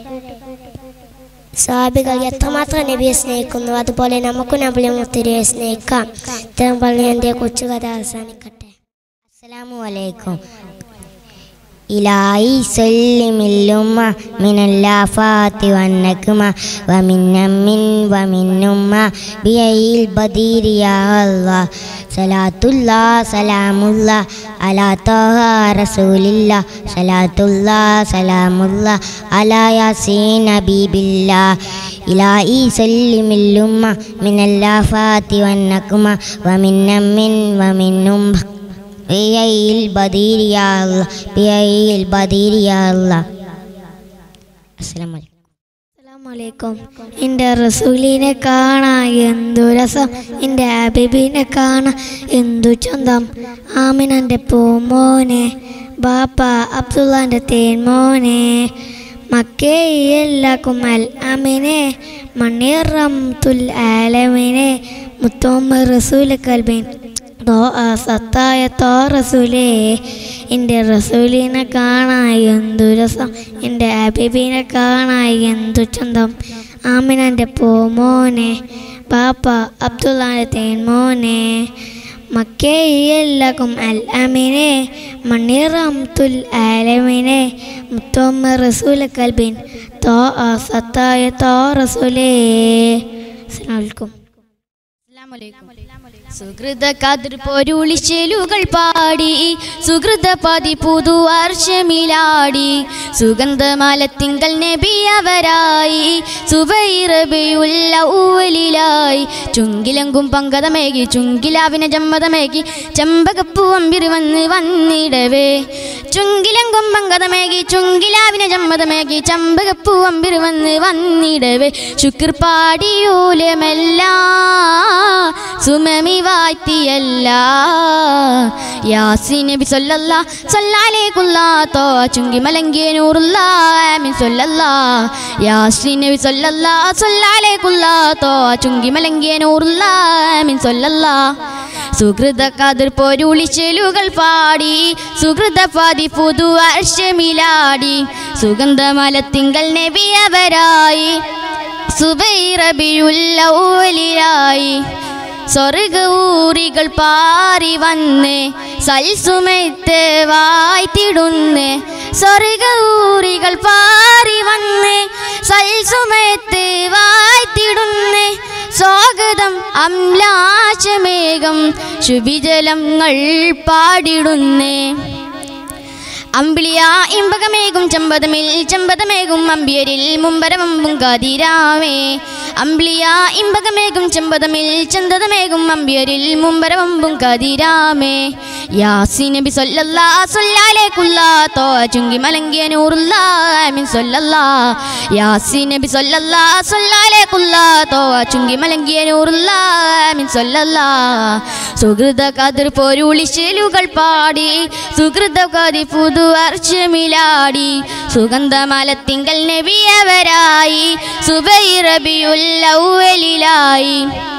സ്വാഭികൾ എത്രമാത്രം നബിയെ സ്നേഹിക്കുന്നു അതുപോലെ നമുക്കും നബിയെ മുത്തിരിയെ സ്നേഹിക്കാം ഇത്തരം പറഞ്ഞ് എൻ്റെ കൊച്ചുകഥ അവസാനിക്കട്ടെ അസ്സലാമു അലൈക്കും إلهي سلم الأمة من اللافات والنكمة ومن من ومن أمة بأي البدير يا الله صلاة الله سلام الله على طه رسول الله صلاة الله سلام الله على ياسين حبيب الله إلهي سلم الأمة من اللافات والنكمة ومن من ومن أمة بأي البدير يا الله بأي البدير يا الله السلام عليكم അസ്സലാമലൈക്കും എൻ്റെ റസൂലിനെ കാണാൻ എന്തു രസം എൻ്റെ ഹബീബിനെ കാണാൻ എന്തു ചന്തം ആമിനൻ്റെ പൂമോനെ ബാപ്പ അബ്ദുള്ളാൻ്റെ തേൻമോനെ മക്കേയല്ലാക്കും അൽ അമിനെ മണ്ണീറം തുൽ ആലമിനെ മുത്തോമ്മ റസൂൽ കൽബിൻ ദോ ആ സത്തായ തോ റസൂലേ എൻ്റെ റസൂലിനെ കാണാൻ എന്തു രസം എൻ്റെ ഹബീബിനെ കാണാൻ എന്തു ചന്തം ആമിനൻ്റെ പൂമോനെ ബാപ്പ അബ്ദുള്ളാൻ്റെ തേൻമോനെ മക്കേയല്ലാക്കും അൽ അമിനെ മണ്ണീറം തുൽ ആലമിനെ മുത്തോമ്മ റസൂൽ കൽബിൻ തോ ആ സത്തായ തോ റസൂലേ അസ്സലാമു അലൈക്കും സുഹൃത കതിർ പൊരുളിച്ചെലുകൾ പാടി സുഹൃത പതി പുതുവർഷമിലാടി സുഗന്ധമലത്തിങ്കൽ നബിയവരായി സുബൈറബിയുള്ള ഊവലിലായി ചുങ്കിലങ്കും പങ്കതമേകി ചുങ്കിലാവിനെ ജമ്മതമേകി ചെമ്പകപ്പൂ അമ്പിരി വന്ന് വന്നിടവേ ചുങ്കിലങ്കും പങ്കതമേകി ചുങ്കിലാവിനെ ജമ്മതമേകി ചെമ്പകപ്പൂ അമ്പിരി വന്ന് വന്നിടവേ ശുക്ർ പാടിയൂലമെല്ലാം സുമമി വാഴ്ത്തിയല്ല യാസി നബി സല്ലല്ല സല്ലാലേക്കുള്ള തോ ചുങ്കി മലങ്കിയ നൂറുള്ള ആമീൻ സല്ലല്ല യാസി നബി സല്ലല്ല സല്ലാലേക്കുള്ള തോ ചുങ്കി മലങ്കിയ നൂറുള്ള ആമീൻ സല്ലല്ല സുഹൃത കതിർ പൊരുളിച്ചെലുകൾ പാടി സുഹൃത പതി പുതുവർഷമിലാടി സുഗന്ധമലത്തിങ്കൽ നബിയവരായി സുബൈറബിയുള്ള ഊലിലായി സ്വർഗ ഊറികൾ പാറി വന്ന് സൽസുമത്ത് വായ്ത്തിടുന്ന് സ്വർഗ ഊറികൾ പാറി വന്ന് സൽസുമത്ത് വായ്ത്തിടുന്ന് സ്വാഗതം അംലാശമേഘം ശുഭിജലങ്ങൾ പാടിടുന്നേ അമ്പിളിയ ഇമ്പകമേകും ചെമ്പതമിൽ ചെമ്പതമേകും അമ്പിയരിൽ മുമ്പരമമ്പും കതിരാമേ അമ്പിളിയ ഇമ്പകമേകും ചെമ്പതമിൽ ചെന്തതമേകും അമ്പിയരിൽ മുമ്പരമമ്പും കതിരാമേ യാസി നബി സല്ലല്ലാ സല്ലാലേക്കുള്ള തോ ചുങ്കി മലങ്കിയ നൂറുള്ള ആമീൻ സല്ലല്ലാ യാസി നബി സല്ലല്ലാ സല്ലാലേക്കുള്ള തോ ചുങ്കി മലങ്കിയ നൂറുള്ള ആമീൻ സല്ലല്ലാ സുഹൃത കതിർ പൊരുളിശലുകൾ പാടി സുഹൃത കതി പുതുവർഷമിലാടി സുഗന്ധമലത്തിങ്കൽ നബിയവരായി സുബൈറബിയുല്ലൗവലിലായി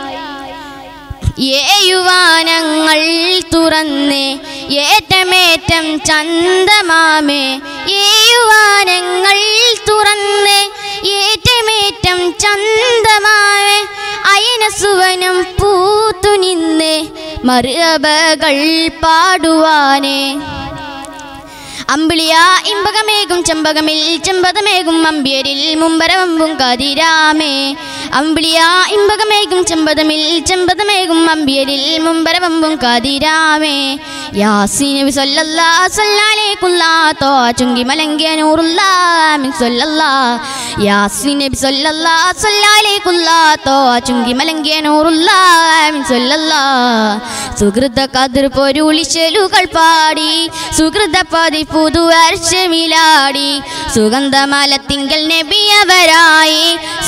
ഏയുവാനങ്ങൾ തുറന്ന് ഏറ്റമേറ്റം ചന്തമാമേ ഏയുവാനങ്ങൾ തുറന്ന് ഏറ്റമേറ്റം ചന്തമാമേ അയനസുവനം പൂത്തു നിന്ന് മറുഅബകൾ പാടുവാനേ അമ്പിളിയ ഇമ്പകമേകും ചെമ്പകമിൽ ചെമ്പതമേകും അമ്പിയരിൽ മുമ്പരവമ്പും കതിരാമേ അമ്പിളിയ ഇമ്പകമേകും ചെമ്പതമിൽ ചെമ്പതമേകും അമ്പിയരിൽ മുമ്പരവമ്പും കതിരാമേ യാസി നബി സല്ലല്ലാ സല്ലാലേക്കുള്ള തോ ചുങ്കി മലങ്കിയ നൂറുള്ള ആമീൻ സല്ലല്ലാ യാസി നബി സല്ലല്ലാ സല്ലാലേക്കുള്ള തോ ചുങ്കി മലങ്കിയ നൂറുള്ള ആമീൻ സല്ലല്ലാ സുഹൃത കതിർ പൊരുളിശലുകൾ പാടി സുഹൃത പതി പുതുവർഷമിലാടി സുഗന്ധമലത്തിങ്കൽ നബിയവരായി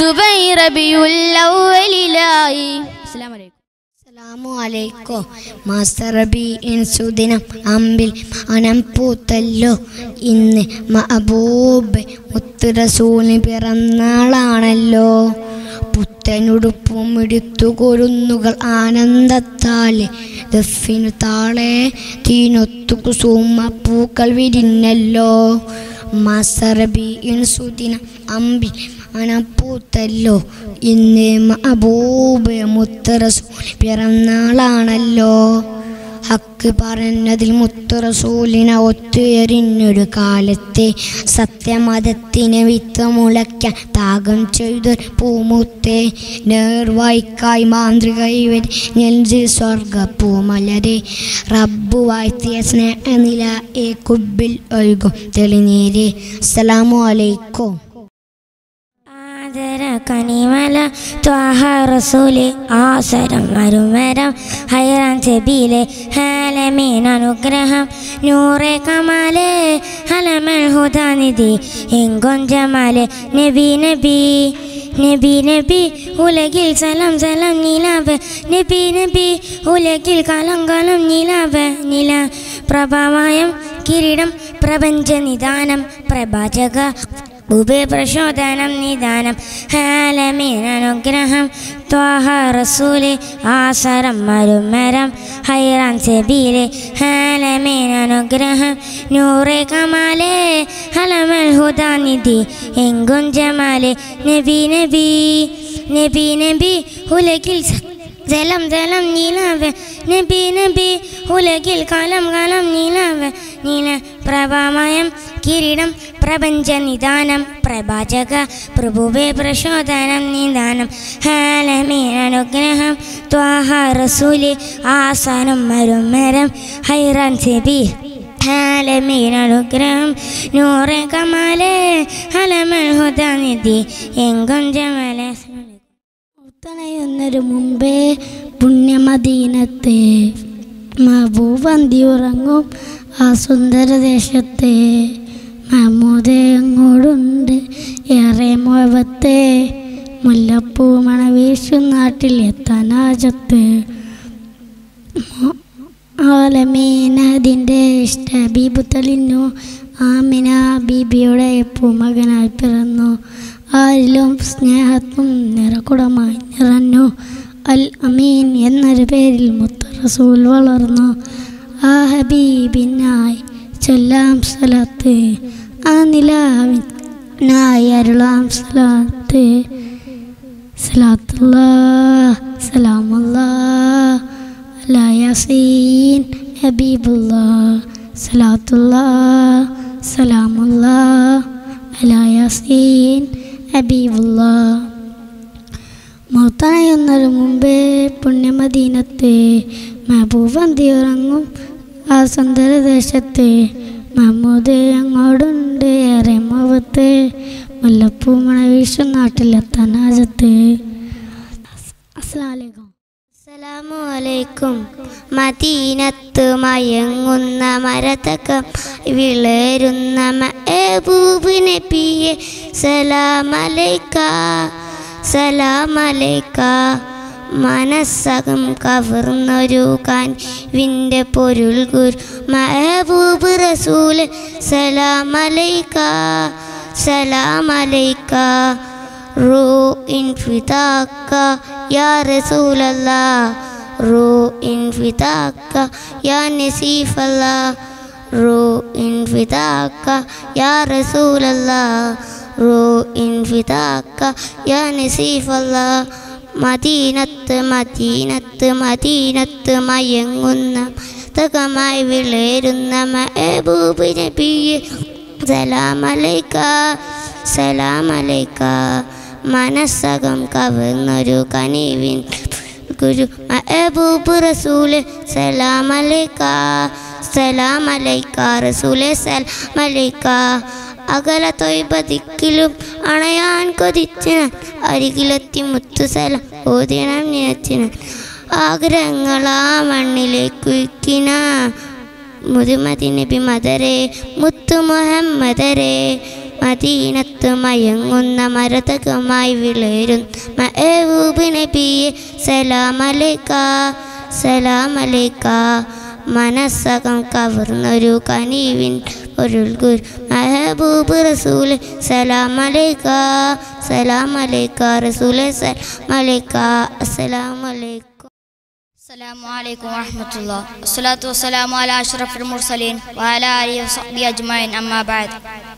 സുബൈറബിയുല്ലൗവലിലായി അസ്സലാമു അലൈക്കും അസ്സലാമു അലൈക്കും മാസ്റ്റർ റബി ഇൻസുദിനം അമ്പിൽ അനം പൂത്തല്ലോ ഇന്ന് മഹബൂബ് മുത്തുറസൂലിന് പിറന്നാളാണല്ലോ പുത്തനുടുപ്പും എടുത്തു കൊരുന്നുകൾ ആനന്ദത്താലെ ദഫിനു താളെ തീനൊത്തു കുസുമ പൂക്കൾ വിരിഞ്ഞല്ലോ മാസ്റ്റർ റബി ഇൻസുദിനം അമ്പിൽ അനപ്പൂത്തല്ലോ ഇന്ന് മഹബൂബ് മുത്തറസൂൽ പിറന്നാളാണല്ലോ ഹക്ക് പറഞ്ഞതിൽ മുത്തറസൂലിനെ ഒത്തുയരിഞ്ഞൊരു കാലത്തെ സത്യമതത്തിന് വിത്ത് മുളയ്ക്കാൻ താകം ചെയ്തൊരു പൂമുത്തെ നേർവായിക്കായി മാന്ത്രിക ഇവർ നെഞ്ചിൽ സ്വർഗ പൂമലരെ റബ്ബു വാഴ്ത്തിയ സ്നേഹനില ഏ കുബിൽ ഒഴുകും തെളിനീര് അസ്സലാമു അലൈക്കും ആദര കനിമല ത്വാഹ റസൂല് ആസരം മരുമരം ഹൈറാൻ സെബീലെ ഹാലമീൻ അനുഗ്രഹം നൂറെ കമാലെ ഹലമൽ ഹുദാനിധി എങ്കൊൻ ജമാലെ നബി നബി നബി നബി ഉലകിൽ സലം സലം നിലാവ് നബി നബി ഉലകിൽ കാലം കാലം നിലാവ് നില പ്രഭാമയം കിരീടം പ്രപഞ്ച നിദാനം പ്രഭാജക ബുബേ പ്രചോദനം നിദാനം ഹാലമീൻ അനുഗ്രഹം ത്വാഹ റസൂല് ആസരം മരുമരം ഹൈറാൻ സെബീലെ ഹാലമീൻ അനുഗ്രഹം നൂറെ കമാലെ ഹലമൽ ഹുദാനിധി എങ്കും ജമാലെ നബി നബി നബി നബി ഉലകിൽ സ- ജലം ജലം നീലാവ് നബി നബി ഉലകിൽ കാലം കാലം നീലാവ് നീല പ്രഭാമയം കിരീടം പ്രപഞ്ച നിദാനം പ്രഭാജക പ്രഭുവേ പ്രചോദനം നിദാനം ഹാലമീൻ അനുഗ്രഹം ത്വാഹ റസൂല് ആസനം മരുമരം ഹൈറാൻ സെബി ഹാലമീൻ അനുഗ്രഹം നൂറെ കമാലെ ഹലമൽ ഹുദാനിധി എങ്കും ജമലെ മുത്തണയുന്നൊരു മുമ്പേ പുണ്യമദീനത്തെ മഹബൂബന്തി ഉറങ്ങും ആ സുന്ദര ദേശത്തെ മഹമ്മൂദെ അങ്ങോടുണ്ട് ഏറെ മുഴവത്തെ മുല്ലപ്പൂ മണവീശു നാട്ടിൽ എത്താനാജത്ത് ആലമീനതിൻ്റെ ഇഷ്ട ബീബു തെളിഞ്ഞു ആമിന ബീബിയുടെ പൂമകനായി പിറന്നു ആരിലും സ്നേഹത്തും നിറകുടമായി നിറഞ്ഞു അൽ അമീൻ എന്നൊരു പേരിൽ മുത്ത റസൂൽ വളർന്നു ആ ഹബീബിനായി ചൊല്ലാം സ്ഥലത്ത് ആ നിലാവിനായി അരുളാം സ്ഥലത്ത് സലാത്തുല്ലാ സലാമുല്ലാ അലാ യാസീൻ ഹബീബുല്ലാ സലാത്തുല്ലാ സലാമുല്ലാ അലാ യാസീൻ ഹബീബുല്ലാ മൗത്തായെന്നൊരു മുമ്പേ പുണ്യമദീനത്തെ മഹബൂബന്തി ഉറങ്ങും ആ സുന്ദരദേശത്തെ മമ്മൂദ് അങ്ങോടുണ്ട് ഏറെ മുഖത്ത് മുല്ലപ്പൂ മണ വീശും നാട്ടിലെത്താൻ ആജത്ത് അസ്സലാമു അലൈക്കും അസ്സലാമു അലൈക്കും മദീനത്ത് മയങ്ങുന്ന മരതകം വിളരുന്ന മഹബൂബ് നബിയെ സലാമലൈക്ക സലാമലൈക്ക മനസ്സകം കവർന്നൊരു കാൻവിൻ്റെ പൊരുൾ ഗുരു മഹബൂബ് റസൂൽ സലാമലൈക്ക സലാമലൈക്ക روء فداك يا رسول الله روء فداك يا نسيف الله روء فداك يا رسول الله روء فداك يا نسيف الله മദീനത്ത് മദീനത്ത് മദീനത്ത് മയങ്ങുന്ന തകമായി വിളരുന്ന മഹബൂബ് നബിയെ സലാമലൈക്ക സലാമലൈക്ക മനസ്സകം കവർന്നൊരു കനിവിൻ ഗുരു മഹബൂബ് റസൂല് സലാമലൈക്ക സലാമലൈക്ക റസൂലെ സലാമലൈക്ക അകല തൊയ്പതിക്കിലും അണയാൻ കൊതിച്ചിന അരികിലെത്തി മുത്തുസലം ഓതിണം നിനച്ചിന ആഗ്രഹങ്ങളാ മണ്ണിലേക്കുയിക്കിന മുതുമതി നബി മദരെ മുത്തു മുഹമ്മദരെ മദീനത്ത് മയങ്ങുന്ന മരതകമായി വിളരും മഹബൂബ് നബിയെ സലാമലൈക്ക സലാമലൈക്ക മനസ്സകം കവർന്നൊരു കനീവിൻ പൊരുൾ ഗുരു മഹബൂബ് റസൂൽ സലാമലൈക്ക സലാമലൈക്ക റസൂലെ സലാമലൈക്ക അസ്സലാമലൈക്കും السلام عليكم ورحمة الله والصلاة والسلام على أشرف المرسلين وعلى آله وصحبه أجمعين أما بعد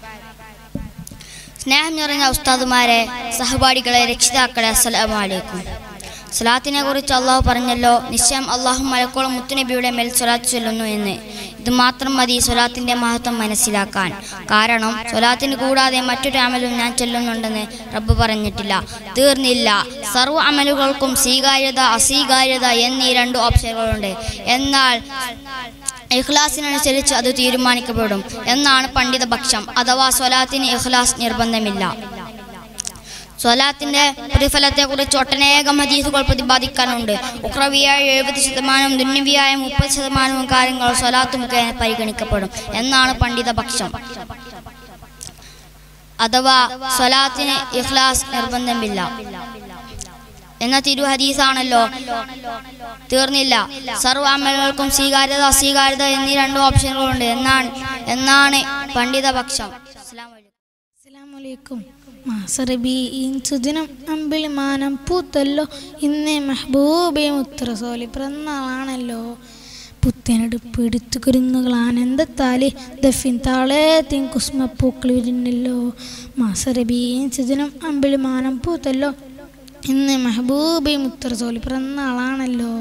സ്നേഹം നിറഞ്ഞ ഉസ്താദുമാരെ സഹപാഠികളെ രക്ഷിതാക്കളെ അസ്സലാമു അലൈക്കും സ്വലാത്തിനെ കുറിച്ച് അള്ളാഹു പറഞ്ഞല്ലോ നിശ്ചയം അള്ളാഹു മലക്കോളം മുത്തുനബിയുടെ മേൽ സ്വലാത്ത് ചൊല്ലുന്നു എന്ന് ഇത് മാത്രം മതി സ്വലാത്തിന്റെ മഹത്വം മനസ്സിലാക്കാൻ കാരണം സ്വലാത്തിന് കൂടാതെ മറ്റൊരു അമലും ഞാൻ ചൊല്ലുന്നുണ്ടെന്ന് റബ്ബ് പറഞ്ഞിട്ടില്ല തീർന്നില്ല സർവ്വ അമലുകൾക്കും സ്വീകാര്യത അസ്വീകാര്യത എന്നീ രണ്ട് ഓപ്ഷനുകളുണ്ട് എന്നാൽ ഇഖ്ലാസിനനുസരിച്ച് അത് തീരുമാനിക്കപ്പെടും എന്നാണ് പണ്ഡിത പക്ഷം അഥവാ സ്വലാത്തിന് ഇഖ്ലാസ് നിർബന്ധമില്ല സ്വലാത്തിന്റെ പ്രതിഫലത്തെ കുറിച്ച് ഒട്ടനേകം ഹദീസുകൾ പ്രതിപാദിക്കാനുണ്ട് ഉക്രവിയായ എഴുപത് ശതമാനം ദുന്യവിയായ മുപ്പത് ശതമാനവും കാര്യങ്ങൾ സ്വലാത്ത് മുഖേന പരിഗണിക്കപ്പെടും എന്നാണ് പണ്ഡിത പക്ഷം അഥവാ സ്വലാത്തിന് ഇഖ്ലാസ് നിർബന്ധമില്ല എന്ന തിരു ഹദീസാണല്ലോ തീർന്നില്ല സർവ്വ അമലുകൾക്കും സ്വീകാര്യത അസ്വീകാര്യത എന്നീ രണ്ട് ഓപ്ഷനുകളുണ്ട് എന്നാണ് എന്നാണ് പണ്ഡിത പക്ഷം അസ്സലാമു അലൈക്കും. അസ്സലാമലൈക്കും മാസറബിയും സുദിനം അമ്പിളിമാനം പൂത്തല്ലോ ഇന്നേ മെഹബൂബെ മുത്തറസോലി പിറന്നാളാണല്ലോ പുത്തനെടുപ്പ് എടുത്തു കുരുന്നുകൾ ആനന്ദത്താല് ദഫിൻ താളേത്തിൻ കുസ്മപ്പൂക്കൾ വിരിഞ്ഞല്ലോ മാസറബിയും സുദിനം അമ്പിളിമാനം പൂത്തല്ലോ ഇന്ന് മെഹബൂബെ മുത്തറസോലി പിറന്നാളാണല്ലോ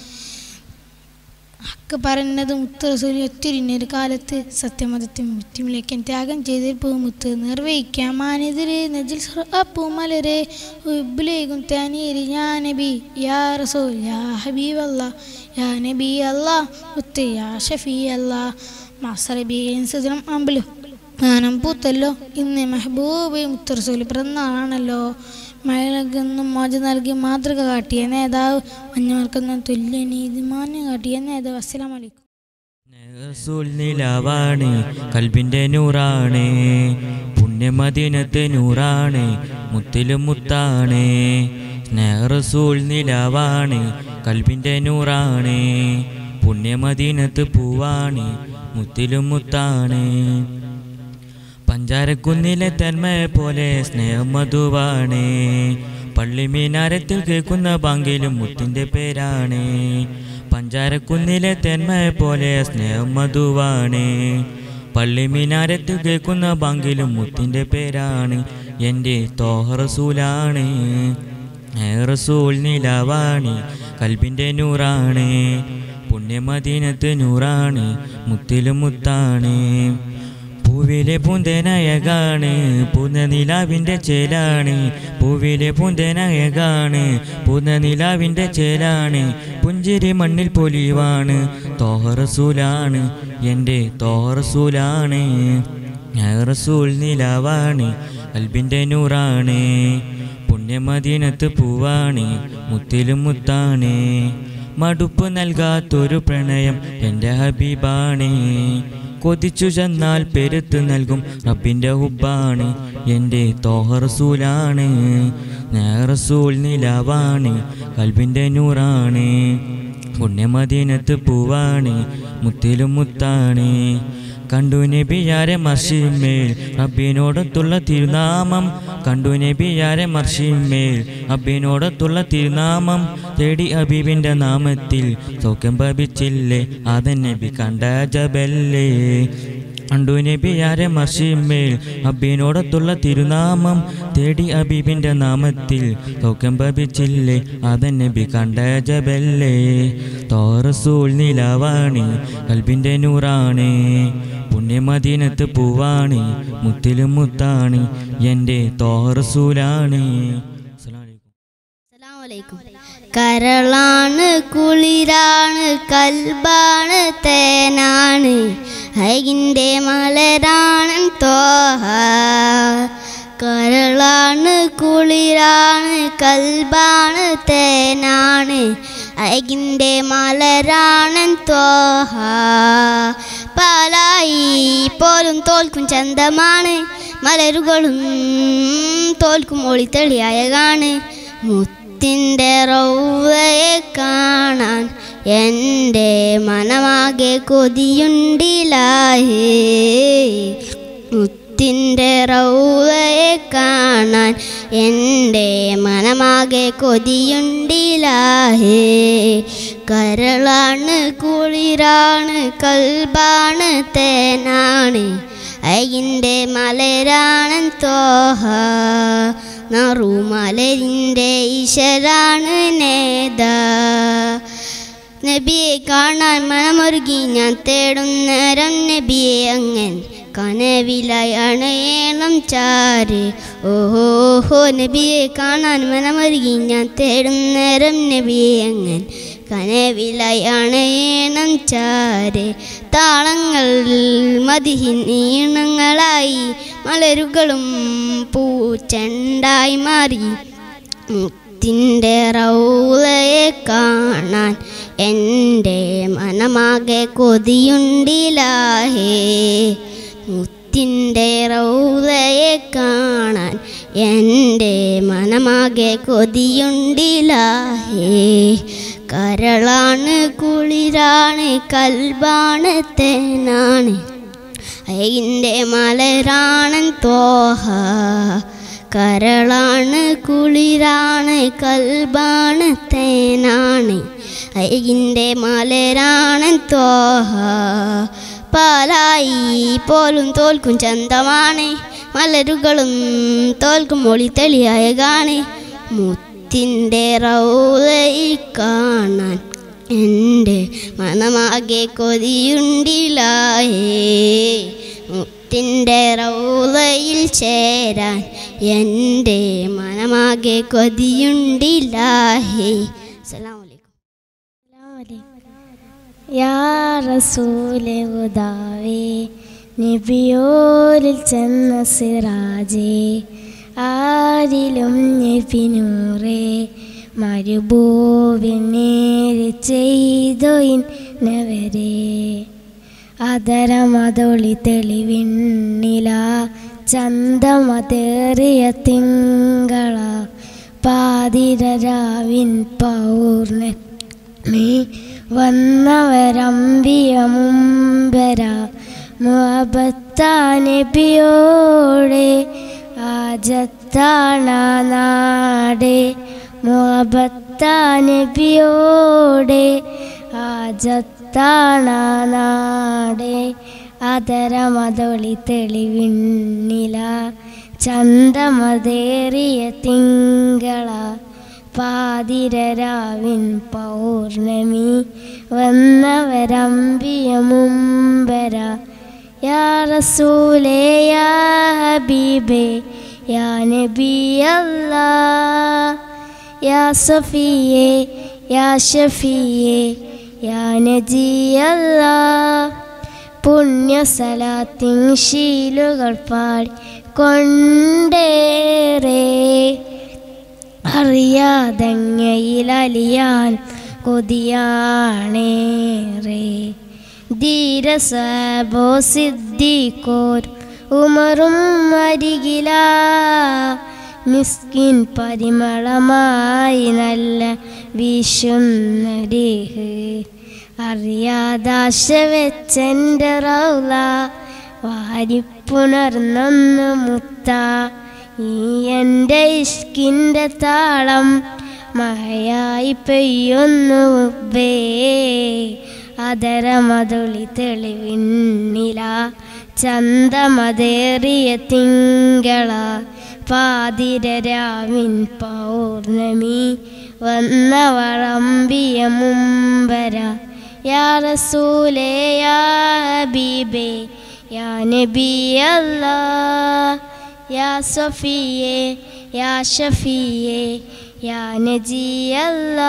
ഹക്ക് പറഞ്ഞത് മുത്തറസൂലി ഒത്തിരിഞ്ഞൊരു കാലത്ത് സത്യമതത്തെ മുറ്റിമിലേക്കൻ ത്യാഗം ചെയ്ത് മുത്ത് നിർവഹിക്കാൻ മാനെതിരെ നജിൽ പൂമലരെ ഉബിലേക്കും തനീരി യാ നബി യാ റസൂൽ യാ ഹബീബ് അല്ലാ യാ നബി അല്ലാ മുത്ത് യാ ഷഫീ അല്ലാ മാസറബിയൻ സുദിനം അമ്പലും ഗാനം പൂത്തല്ലോ ഇന്ന് മെഹബൂബ് മുത്തറസൂലി പിറന്നാളാണല്ലോ മഴകൾക്കൊന്നും മോച നൽകി മാതൃക കാട്ടിയ നേതാവ് മഞ്ഞവർക്കൊന്നും തുല്യ നീതിമാന്യം കാട്ടിയ നേതാവ് അസ്സലാം വലൈക്കും റസൂൽ നിലാവാണ് കൽബിന്റെ നൂറാണ് പുണ്യമദീനത്ത് നൂറാണ് മുത്തിലും മുത്താണ് സ്നേഹറസൂൽ നിലാവാണ് കൽബിന്റെ നൂറാണ് പുണ്യമദീനത്ത് പൂവാണ് മുത്തിലും മുത്താണ് പഞ്ചാരക്കുന്നിലെ തന്മയെ പോലെ സ്നേഹം മധുവാണ് പള്ളിമീനാരത്തിൽ കേൾക്കുന്ന ബാങ്കിലും മുത്തിന്റെ പേരാണ് പഞ്ചാരക്കുന്നിലെ തെന്മയെ പോലെ സ്നേഹം മധുവാണ് പള്ളിമീനാരത്തിൽ കേൾക്കുന്ന ബാങ്കിലും മുത്തിന്റെ പേരാണ് എൻ്റെ തോഹറസൂലാണ് റസൂൽ നിലാവാണ് കൽബിൻ്റെ നൂറാണ് പുണ്യമദീനത്ത് നൂറാണ് മുത്തിലും മുത്താണ് പൂവിലെ പൂന്തേനയകാണ് പൂന്ന നിലാവിൻ്റെ ചേലാണ് പൂവിലെ പൂന്തേനയകാണ് പൂന്ന നിലാവിൻ്റെ ചേലാണ് പുഞ്ചിരി മണ്ണിൽ പൊലിവാണ് തോഹറസൂലാണ് എൻ്റെ തോഹറസൂലാണ് ഞാൻ റസൂൽ നിലാവാണ് കൽബിൻ്റെ നൂറാണ് പുണ്യമദീനത്ത് പൂവാണ് മുത്തിലും മുത്താണ് മടുപ്പ് നൽകാത്തൊരു പ്രണയം എൻ്റെ ഹബീബാണ് കൊതിച്ചു ചെന്നാൽ പെരുത്ത് നൽകും റബ്ബിൻ്റെ ഹുബാണ് എൻ്റെ തോഹറസൂലാണ് നേറസൂൽ നിലാവാണ് കൽബിൻ്റെ നൂറാണ് പുണ്യമദീനത്ത് പൂവാണ് മുത്തിലും മുത്താണ് കണ്ടു നബിയാരെ മർഷിമേൽ റബ്ബിനോടത്തുള്ള തിരുനാമം കണ്ടു നബിയാരെ മർഷിമേൽ റബ്ബിനോടത്തുള്ള തിരുനാമം തേടി അബീബിൻ്റെ നാമത്തിൽ സൗഖ്യം ഭവിച്ചില്ലേ അതൻ നബി കണ്ട ജബല്ലേ കണ്ടു നബിയാരെ മർഷിമേൽ അബീനോടത്തുള്ള തിരുനാമം തേടി അബീബിൻ്റെ നാമത്തിൽ സൗഖ്യം ഭവിച്ചില്ലേ അതൻ നബി കണ്ട ജബല്ലേ തോറസൂൽ നിലവാണ് കൽബിൻ്റെ നൂറാണ് പുണ്യമദീനത്ത് പൂവാണ് മുത്തിലും മുത്താണ് എൻ്റെ തോറസൂലാണ് കരളാണ് കുളിരാണ് കൽബാണ് തേനാണ് ഹൈകിൻ്റെ മലരാണ് തോഹ കരളാണ് കുളിരാണ് കൽബാണ് തേനാണ് അയകിൻ്റെ മലരാണ് തോഹ പാലായി പോലും തോൽക്കും ചന്തമാണ് മലരുകളും തോൽക്കും ഒളിത്തെളിയായകാണ് മുത്തിൻ്റെ റൗവയെ കാണാൻ എൻ്റെ മനമാകെ കൊതിയുണ്ടിലാഹേ മുത്തിൻ്റെ റൗവയെ കാണാൻ എൻ്റെ മനമാകെ കൊതിയുണ്ടിലാഹേ കരളാണ് കുളിരാണ് കൽബാണ് തേനാണ് അയിൻ്റെ മലരാണ് തോഹ നറുമലരിൻ്റെ ഈശ്വരാണ് നേത നബിയെ കാണാൻ മനമൊരുകി ഞാൻ തേടും നേരം നബിയെ അങ്ങൻ കനവിലായാണ് ഏണം ചാര് ഓഹോ നബിയെ കാണാൻ മനമൊരുകി ഞാൻ തേടും നേരം നബിയെ അങ്ങൻ കനവിലായാണ് ഏണം ചാര് താളങ്ങൾ മതിഹിൻ ഈണങ്ങളായി മലരുകളും പൂച്ചെണ്ടായി മാറി മുത്തിൻ്റെ റൗലയെ കാണാൻ എൻ്റെ മനമാകെ കൊതിയുണ്ടിലാഹേ മുത്തിൻ്റെ റൗലയെ കാണാൻ എൻ്റെ മനമാകെ കൊതിയുണ്ടിലാഹേ കരളാണ് കുളിരാണ് കൽബാണ് തേനാണ് അയിൻ്റെ മലരാണൻ തോഹ കരളാണ് കുളിരാണ് കൽബാണ് തേനാണ് അയിൻ്റെ മലരാണൻ തോഹ പാലായി പോലും തോൽക്കും ചന്തമാണ് മലരുകളും തോൽക്കും ഒളി തെളിയായകാണ് മുത്തിൻ്റെ റൗലയിൽ കാണാൻ എൻ്റെ മനമാകെ കൊതിയുണ്ടിലായേ മുത്തിൻ്റെ റൗലയിൽ ചേരാൻ എൻ്റെ മനമാകെ കൊതിയുണ്ടിലാഹേ അസ്സലാമു അലൈക്കും യാ റസൂലെ ഉദാവേ നബിയോരിൽ ചെന്ന സിറാജേ ആരിലും നബിനൂറേ മരുഭൂവിൽ നേരി ചെയ്തു ഇന്നവരെ അതരമതൊളി തെളിവിണ്ണില ചന്തമതേറിയ തിങ്കള പാതിരരാവിൻ പൗർണമി വന്നവരമ്പിയ മുമ്പര മുഹബത്താനബിയോടെ ആജത്താണ നാടെ മുഹബത്താനബിയോടെ ആജത്താണ നാടെ അതരമതൊളി തെളിവിണ്ണില ചന്തമതേറിയ തിങ്കള പാതിരരാവിൻ പൗർണമി വന്നവരമ്പിയ മുമ്പര യാ റസൂലേ യാ ഹബീബേ യാ നബി അല്ലാ യാ സഫിയേ യാ ഷഫിയേ യാ നജി അല്ലാ പുണ്യസലാത്തിൻ ശീലുകൾ പാടി കൊണ്ടേറേ അറിയാതങ്ങയിലലിയാൻ കൊതിയാണേറെ ധീരസബോ സിദ്ധിക്കോർ ഉമറും അരികില മിസ്കിൻ പരിമളമായി നല്ല വീശുന്നരേഹ് അറിയാതാശ വെച്ചെൻ്റെ റൗല വാരിപ്പുണർന്നൊന്ന് മുത്ത ഈ എൻ്റെ ഇഷ്കിൻ്റെ താളം മഴയായി പെയ്യൊന്നു ഉബ്ബേ അതരമതുളി തെളിവിന്നില ചന്തമതേറിയ തിങ്കള പാതിരരാവിൻ പൗർണമി വന്ന വളമ്പിയ മുമ്പര യാ റസൂലേ യാ ഹബീബേ യാ നബി അല്ലാ യാ സഫിയേ യാ ഷഫിയേ യാ നജി അല്ലാ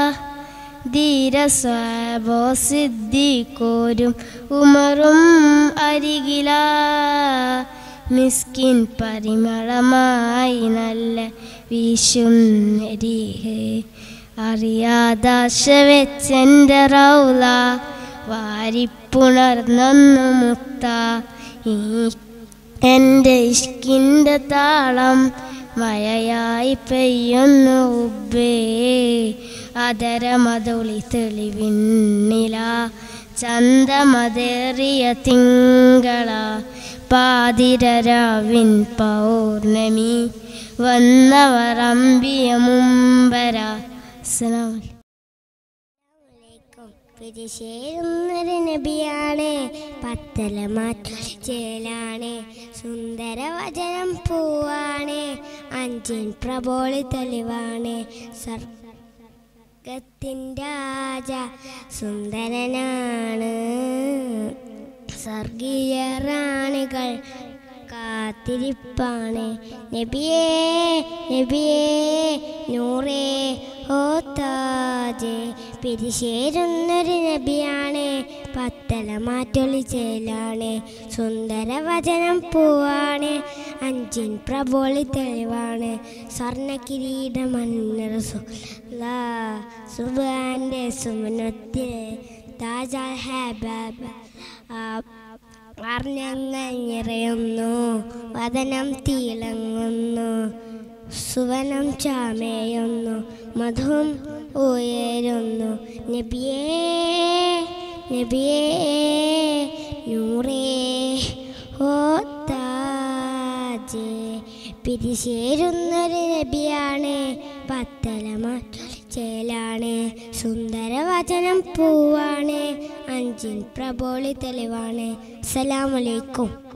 ധീരസ്വാബോ സിദ്ധിക്കോരും ഉമറും അരികില മിസ്കിൻ പരിമളമായി നല്ല വീശുന്നരിഹ് അറിയാതാശ വെച്ചെൻ്റെ റൗല വാരിപ്പുണർന്നൊന്നു മുത്ത ഈ എൻ്റെ ഇഷ്കിൻ്റെ താളം മഴയായി പെയ്യുന്നു ഉബ്ബേ അതരമതുളി തെളിവിന്നില ചന്തമതേറിയ തിങ്കള പാതിരരാവിൻ പൗർണമി വന്നവറമ്പിയ മുമ്പര അസ്സലാമു അലൈക്കും. പിരിശേരുന്നൊരു നബിയാണ് പത്തല മാറ്റേലാണ് സുന്ദര വചനം പൂവാണ് അഞ്ചിൻ പ്രബോളി തെളിവാണ് സർഗത്തിൻ രാജ സുന്ദരനാണ് സ്വർഗീയ റാണികൾ കാത്തിരിപ്പാണ് നബിയേ നബിയേ നൂറേ ഓ താജേ പിരിശേരുന്നൊരു നബിയാണ് പത്തല മാറ്റൊളി ചേലാണ് സുന്ദര വചനം പൂവാണ് അഞ്ചിൻ പ്രബോളി തെളിവാണ് സ്വർണ്ണ കിരീട മണ്ണറസു സുബാന്റെ സുമനത്തിലെ താജാൽ ഹാബാബ വർണ്ണങ്ങൾ നിറയുന്നു വദനം തിളങ്ങുന്നു സുവനം ചാമയുന്നു മധും ഉയരുന്നു നബിയേ നബിയേ നൂറേ ഓ താജേ പിരിശേരുന്നൊരു നബിയാണ് പത്തലമാറ്റലാണ് സുന്ദര വചനം പൂവാണ് അഞ്ചിൻ പ്രബോളി തെളിവാണ് അസ്സലാമലൈക്കും